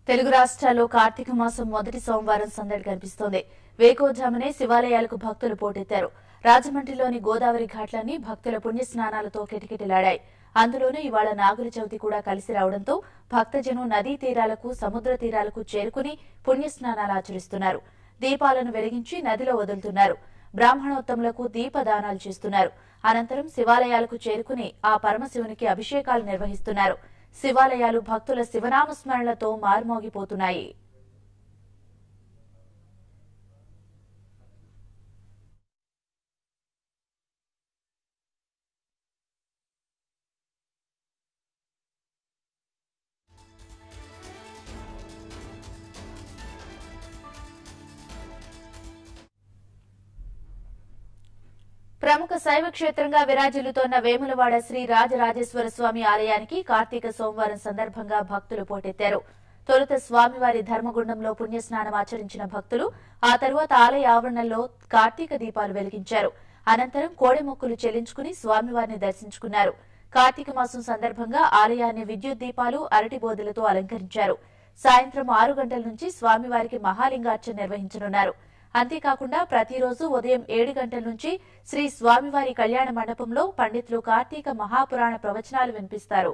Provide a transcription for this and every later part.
తెలుగు రాష్ట్రాల్లో కార్తీక మాసం మొదటి సోమవారం సందడి కనిపిస్తోంది వేకోజామునే శివాలయాలకు భక్తులు పోటెత్తారు రాజమండ్రిలోని గోదావరి ఘాట్లన్నీ భక్తుల పుణ్యస్నానాలతో కిటకిటలాడాయి అందులోనూ ఇవాళ నాగుల చవితి కూడా కలిసి రావడంతో భక్తజనం నదీ తీరాలకు సముద్ర తీరాలకు చేరుకుని పుణ్యస్నానాలు ఆచరిస్తున్నారు దీపాలను వెలిగించి నదిలో వదులుతున్నారు బ్రాహ్మణోత్తములకు దీపదానాలు చేస్తున్నారు అనంతరం శివాలయాలకు చేరుకుని ఆ పరమశివునికి అభిషేకాలు నిర్వహిస్తున్నారు శివాలయాలు భక్తుల శివనామస్మరణలతో మారుమోగిపోతున్నాయి ప్రముఖ శైవ క్షేత్రంగా విరాజిల్లుతోన్న వేములవాడ శ్రీ రాజరాజేశ్వర స్వామి ఆలయానికి కార్తీక సోమవారం సందర్భంగా భక్తులు పోటెత్తారు తొలుత స్వామివారి ధర్మగుండంలో పుణ్యస్నానం ఆచరించిన భక్తులు ఆ తరువాత ఆలయ ఆవరణలో కార్తీక దీపాలు వెలిగించారు అనంతరం కోడెమొక్కులు చెల్లించుకుని స్వామివారిని దర్శించుకున్నారు కార్తీక మాసం సందర్భంగా ఆలయాన్ని విద్యుత్ దీపాలు అరటి బోధలతో అలంకరించారు సాయంత్రం ఆరు గంటల నుంచి స్వామివారికి మహాలింగార్చన నిర్వహించనున్నారు అంతేకాకుండా ప్రతిరోజు ఉదయం ఏడు గంటల నుంచి శ్రీ స్వామివారి కళ్యాణ మండపంలో పండితులు కార్తీక మహాపురాణ ప్రవచనాలు వినిపిస్తారు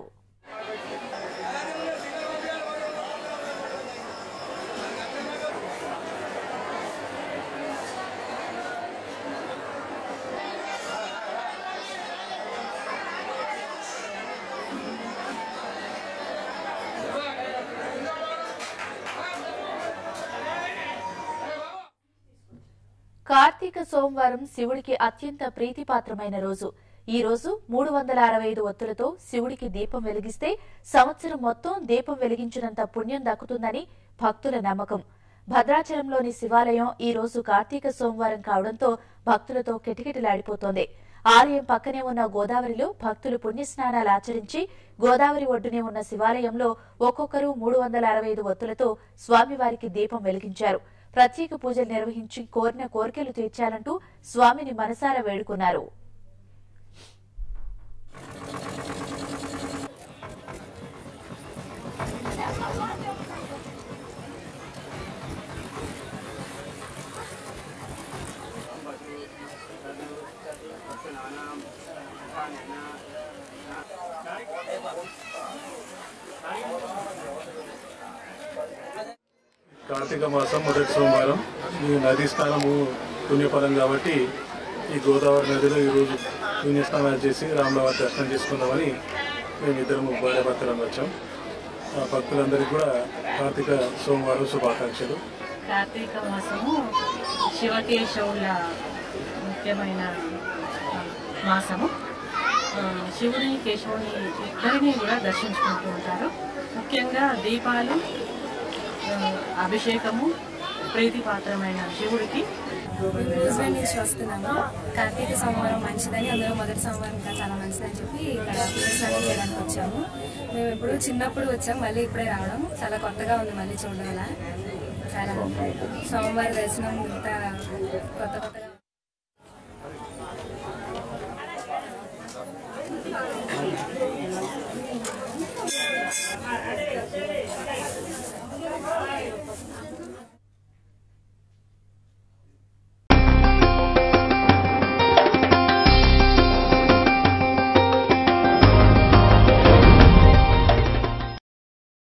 కార్తీక సోమవారం శివుడికి అత్యంత ప్రీతిపాత్రమైన రోజు ఈ రోజు మూడు వందల అరవై ఐదు ఒత్తులతో శివుడికి దీపం వెలిగిస్తే సంవత్సరం మొత్తం దీపం వెలిగించినంత పుణ్యం దక్కుతుందని భక్తుల నమ్మకం భద్రాచలంలోని శివాలయం ఈ రోజు కార్తీక సోమవారం కావడంతో భక్తులతో కిటకిటలాడిపోతోంది ఆలయం పక్కనే ఉన్న గోదావరిలో భక్తులు పుణ్యస్నానాలు ఆచరించి గోదావరి ఒడ్డునే ఉన్న శివాలయంలో ఒక్కొక్కరు మూడు వందల అరవై ఐదు ఒత్తులతో స్వామివారికి దీపం వెలిగించారు ప్రత్యేక పూజలు నిర్వహించి కోరిన కోరికలు తీర్చాలంటూ స్వామిని మనసారా వేడుకున్నారు కార్తీక మాసం మొదటి సోమవారం ఈ నదీ స్నానము పుణ్యఫలం కాబట్టి ఈ గోదావరి నదిలో ఈరోజు పుణ్యస్నానాలు చేసి రామలవారి దర్శనం చేసుకుందామని మేము ఇద్దరము భార్యాభర్తలం వచ్చాం ఆ భక్తులందరికీ కూడా కార్తీక సోమవారం శుభాకాంక్షలు కార్తీక మాసము శివకేశవుల ముఖ్యమైన ఆ, మాసము ఆ, శివుని కేశవుని ఇద్దరిని కూడా దర్శించుకుంటూ ఉంటారు ముఖ్యంగా దీపాలు ఆ, అభిషేకము ప్రీతిపాత్రమైన శివుడికి న్యూజిలాండ్ నుంచి వస్తున్నాము కార్తీక సోమవారం మంచిదని అందులో మొదటి సోమవారం ఇంకా చాలా మంచిదని చెప్పి ఇక్కడ స్నానం చేయడానికి వచ్చాము మేము ఎప్పుడు చిన్నప్పుడు వచ్చాం మళ్ళీ ఇప్పుడే రావడం చాలా కొత్తగా ఉంది మళ్ళీ చూడడం వల్ల చాలా సోమవారం దర్శనం ఇంత కొత్త కొత్తగా Thank